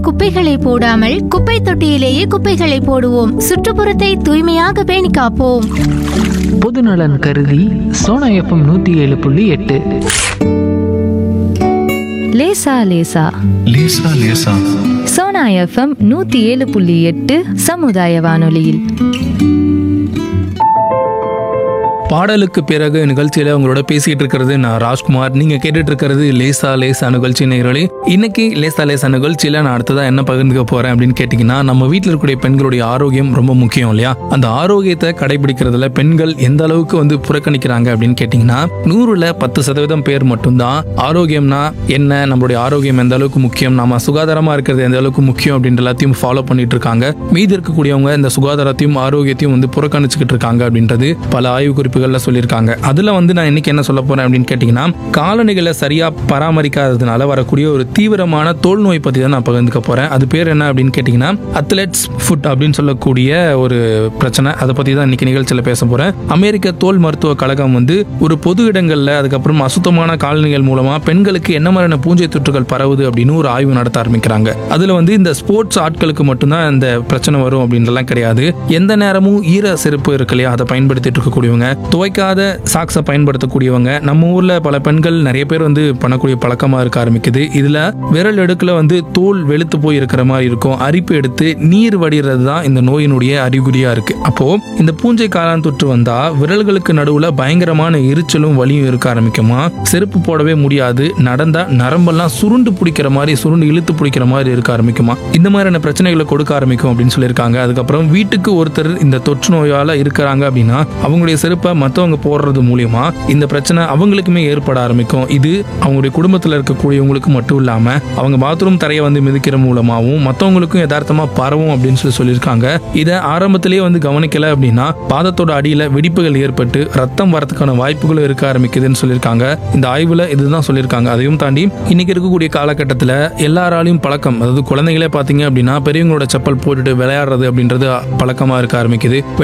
குப்பைகளை போடாமல் குப்பை தொட்டியிலேயே குப்பைகளை போடுவோம் சுற்றுப்புறத்தை தூய்மையாக பேணி காப்போம் பொதுநலன் கருதி சோனா எஃப்எம் நூற்றி ஏழு புள்ளி எட்டு லேசா லேசா லேசா லேசா சோனா எஃப்எம் நூத்தி ஏழு புள்ளி எட்டு சமுதாய வானொலியில் பாடலுக்கு பிறகு நிகழ்ச்சியில உங்களோட பேசிட்டு இருக்கிறது நான் ராஜ்குமார் நீங்க கேட்டுட்டு இருக்கிறது லேசா லேசா நிகழ்ச்சி நேயர்களே இன்னைக்கு லேசா லேசா நிகழ்ச்சியில நான் அடுத்ததா என்ன பகிர்ந்துக்க போறேன் அப்படின்னு கேட்டீங்கன்னா நம்ம வீட்டில் இருக்கக்கூடிய பெண்களுடைய ஆரோக்கியம் ரொம்ப முக்கியம் இல்லையா அந்த ஆரோக்கியத்தை கடைபிடிக்கிறதுல பெண்கள் எந்த அளவுக்கு வந்து புறக்கணிக்கிறாங்க அப்படின்னு கேட்டீங்கன்னா நூறுல பத்து சதவீதம் பேர் மட்டும்தான் ஆரோக்கியம்னா என்ன நம்மளுடைய ஆரோக்கியம் எந்த அளவுக்கு முக்கியம் நம்ம சுகாதாரமா இருக்கிறது எந்த அளவுக்கு முக்கியம் அப்படின்ற எல்லாத்தையும் ஃபாலோ பண்ணிட்டு இருக்காங்க மீதி இருக்கக்கூடியவங்க இந்த சுகாதாரத்தையும் ஆரோக்கியத்தையும் வந்து புறக்கணிச்சுக்கிட்டு இருக்காங்க அப்படின்றது பல ஆய்வு குறிப்புகள்ல சொல்லியிருக்காங்க அதுல வந்து நான் இன்னைக்கு என்ன சொல்ல போறேன் அப்படின்னு கேட்டீங்கன்னா காலணிகளை சரியா பராமரிக்காததுனால வரக்கூடிய ஒரு தீவிரமான தோல் நோய் பத்தி தான் நான் பகிர்ந்துக்க போறேன் அது பேர் என்ன அப்படின்னு கேட்டீங்கன்னா அத்லெட்ஸ் ஃபுட் அப்படின்னு சொல்லக்கூடிய ஒரு பிரச்சனை அதை பத்தி தான் இன்னைக்கு நிகழ்ச்சியில பேச போறேன் அமெரிக்க தோல் மருத்துவ கழகம் வந்து ஒரு பொது இடங்கள்ல அதுக்கப்புறம் அசுத்தமான காலணிகள் மூலமா பெண்களுக்கு என்ன மாதிரியான பூஞ்சை தொற்றுகள் பரவுது அப்படின்னு ஒரு ஆய்வு நடத்த ஆரம்பிக்கிறாங்க அதுல வந்து இந்த ஸ்போர்ட்ஸ் ஆட்களுக்கு மட்டும்தான் இந்த பிரச்சனை வரும் அப்படின்றலாம் கிடையாது எந்த நேரமும் ஈர செருப்பு இருக்கு இல்லையா அதை பயன்படுத்திட்டு இருக்கக்கூடியவங்க துவைக்காத சாக்ஸை பயன்படுத்தக்கூடியவங்க நம்ம ஊர்ல பல பெண்கள் நிறைய பேர் வந்து பண்ணக்கூடிய பழக்கமா இருக்க ஆரம்பிக்குது இதுல விரல் எடுக்கல வந்து தோல் வெளுத்து போய் இருக்கிற மாதிரி இருக்கும் அரிப்பு எடுத்து நீர் வடிகிறது தான் இந்த நோயினுடைய அறிகுறியா இருக்கு அப்போ இந்த பூஞ்சை காளான் தொற்று வந்தா விரல்களுக்கு நடுவுல பயங்கரமான எரிச்சலும் வலியும் இருக்க ஆரம்பிக்குமா செருப்பு போடவே முடியாது நடந்தா நரம்பெல்லாம் சுருண்டு பிடிக்கிற மாதிரி சுருண்டு இழுத்து பிடிக்கிற மாதிரி இருக்க ஆரம்பிக்குமா இந்த மாதிரியான பிரச்சனைகளை கொடுக்க ஆரம்பிக்கும் அப்படின்னு சொல்லியிருக்காங்க அதுக்கப்புறம் வீட்டுக்கு ஒருத்தர் இந்த தொற்று நோயால இருக்கிறாங்க அப்படின்னா அவங்களுடைய செருப்பை மற்றவங்க போடுறது மூலியமா இந்த பிரச்சனை அவங்களுக்குமே ஏற்பட ஆரம்பிக்கும் இது அவங்களுடைய குடும்பத்தில் இருக்கக்கூடியவங்களுக்கு மட்டும் இல்லாம அவங்க பாத்ரூம் தரையை வந்து மிதிக்கிற மூலமாகவும் மற்றவங்களுக்கும் யதார்த்தமா பரவும் அப்படின்னு சொல்லி சொல்லியிருக்காங்க இதை ஆரம்பத்திலேயே வந்து கவனிக்கல அப்படின்னா பாதத்தோட அடியில வெடிப்புகள் ஏற்பட்டு ரத்தம் வரதுக்கான வாய்ப்புகளும் இருக்க ஆரம்பிக்குதுன்னு சொல்லியிருக்காங்க இந்த ஆய்வுல இதுதான் சொல்லியிருக்காங்க அதையும் தாண்டி இன்னைக்கு இருக்கக்கூடிய காலகட்டத்தில் எல்லாராலையும் பழக்கம் அதாவது குழந்தைகளே பார்த்தீங்க அப்படின்னா பெரியவங்களோட செப்பல் போட்டுட்டு விளையாடுறது அப்படின்றது பழக்கமா இருக்க ஆரம்பிக்குது